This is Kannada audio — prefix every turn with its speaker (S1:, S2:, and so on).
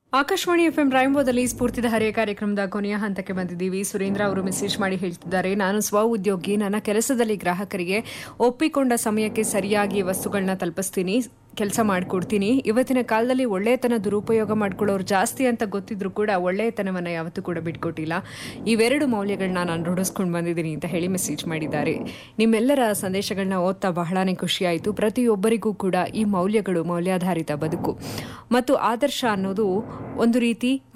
S1: ಆಕಾಶವಾಣಿ ಎಫ್ಎಂ ರಾಯಂಬೋದಲ್ಲಿ ಸ್ಫೂರ್ತಿಧಾರೆಯ ಕಾರ್ಯಕ್ರಮದ ಕೊನೆಯ ಹಂತಕ್ಕೆ ಬಂದಿದ್ದೀವಿ ಸುರೇಂದ್ರ ಅವರು ಮೆಸೇಜ್ ಮಾಡಿ ಹೇಳ್ತಿದ್ದಾರೆ ನಾನು ಸ್ವ ಉದ್ಯೋಗಿ ನನ್ನ ಕೆಲಸದಲ್ಲಿ ಗ್ರಾಹಕರಿಗೆ ಒಪ್ಪಿಕೊಂಡ ಸಮಯಕ್ಕೆ ಸರಿಯಾಗಿ ವಸ್ತುಗಳನ್ನ ತಲುಪಿಸ್ತೀನಿ ಕೆಲಸ ಮಾಡಿಕೊಡ್ತೀನಿ ಇವತ್ತಿನ ಕಾಲದಲ್ಲಿ ಒಳ್ಳೆಯತನ ದುರುಪಯೋಗ ಮಾಡ್ಕೊಳ್ಳೋರು ಜಾಸ್ತಿ ಅಂತ ಗೊತ್ತಿದ್ರು ಕೂಡ ಒಳ್ಳೆಯತನವನ್ನು ಯಾವತ್ತೂ ಕೂಡ ಬಿಟ್ಕೊಟ್ಟಿಲ್ಲ ಇವೆರಡು ಮೌಲ್ಯಗಳನ್ನ ನಾನು ರೂಢಿಸ್ಕೊಂಡು ಬಂದಿದ್ದೀನಿ ಅಂತ ಹೇಳಿ ಮೆಸೇಜ್ ಮಾಡಿದ್ದಾರೆ ನಿಮ್ಮೆಲ್ಲರ ಸಂದೇಶಗಳನ್ನ ಓದ್ತಾ ಬಹಳನೇ ಖುಷಿಯಾಯಿತು ಪ್ರತಿಯೊಬ್ಬರಿಗೂ ಕೂಡ ಈ ಮೌಲ್ಯಗಳು ಮೌಲ್ಯಾಧಾರಿತ ಬದುಕು ಮತ್ತು ಆದರ್ಶ ಅನ್ನೋದು ಒಂದು ರೀತಿ